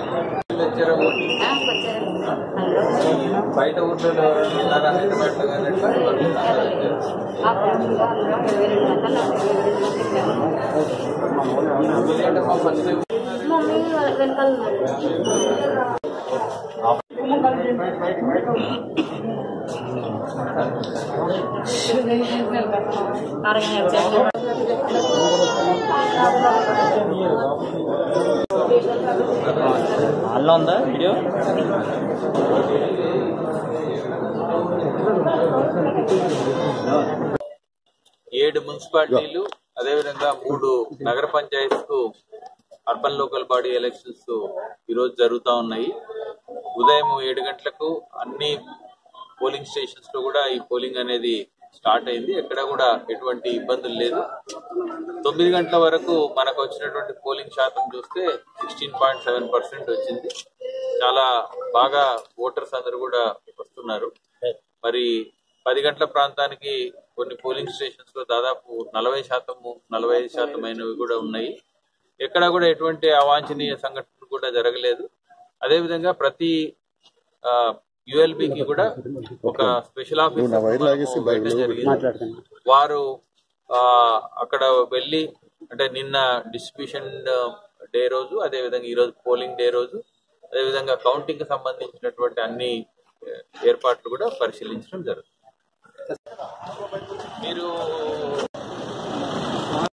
వచ్చారా ఓటింగ్ ఆ, వచ్చారండి. హలో. బయట ఊర్లో ఎవరైనా ఉన్నారా హైదరాబాద్లో కానీ ఎట్లా? ఆ ప్రాంతంలో అందరం ఇరవై రెండు గంటలు ఇరవై రెండు గంటలు ఎందుకంటే మా ఫస్ట్ టైం మమ్మీ వాళ్ళ వెనకాల ఉన్నారు. హాల్లో ఉందా వీడియో ఏడు మున్సిపాలిటీలు అదేవిధంగా మూడు నగర పంచాయతీలకు అర్బన్ లోకల్ బాడీ ఎలక్షన్స్ ఈ రోజు జరుగుతా ఉన్నాయి ఉదయం ఏడు గంటలకు అన్ని పోలింగ్ స్టేషన్స్ లో కూడా ఈ పోలింగ్ అనేది స్టార్ట్ అయింది ఎక్కడ కూడా ఎటువంటి ఇబ్బందులు లేదు తొమ్మిది గంటల వరకు మనకు వచ్చినటువంటి పోలింగ్ శాతం చూస్తే సిక్స్టీన్ పాయింట్ సెవెన్ పర్సెంట్ వచ్చింది చాలా బాగా ఓటర్స్ అందరూ కూడా వస్తున్నారు మరి పది గంటల ప్రాంతానికి కొన్ని పోలింగ్ స్టేషన్స్ లో దాదాపు నలభై శాతము నలభై ఐదు శాతం అయినవి కూడా ఉన్నాయి ఎక్కడ కూడా ఎటువంటి అవాంఛనీయ సంఘటనలు కూడా జరగలేదు అదేవిధంగా ప్రతి యుఎల్బికి కూడా ఒక స్పెషల్ ఆఫీసర్ పెట్టడం జరిగింది వారు ఆ, అక్కడ వెళ్ళి అంటే నిన్న డిస్ట్రిబ్యూషన్ డే రోజు అదేవిధంగా ఈ రోజు పోలింగ్ డే రోజు అదేవిధంగా కౌంటింగ్ కి సంబంధించినటువంటి అన్ని ఏ, ఏర్పాట్లు కూడా పరిశీలించడం జరుగుతుంది మీరు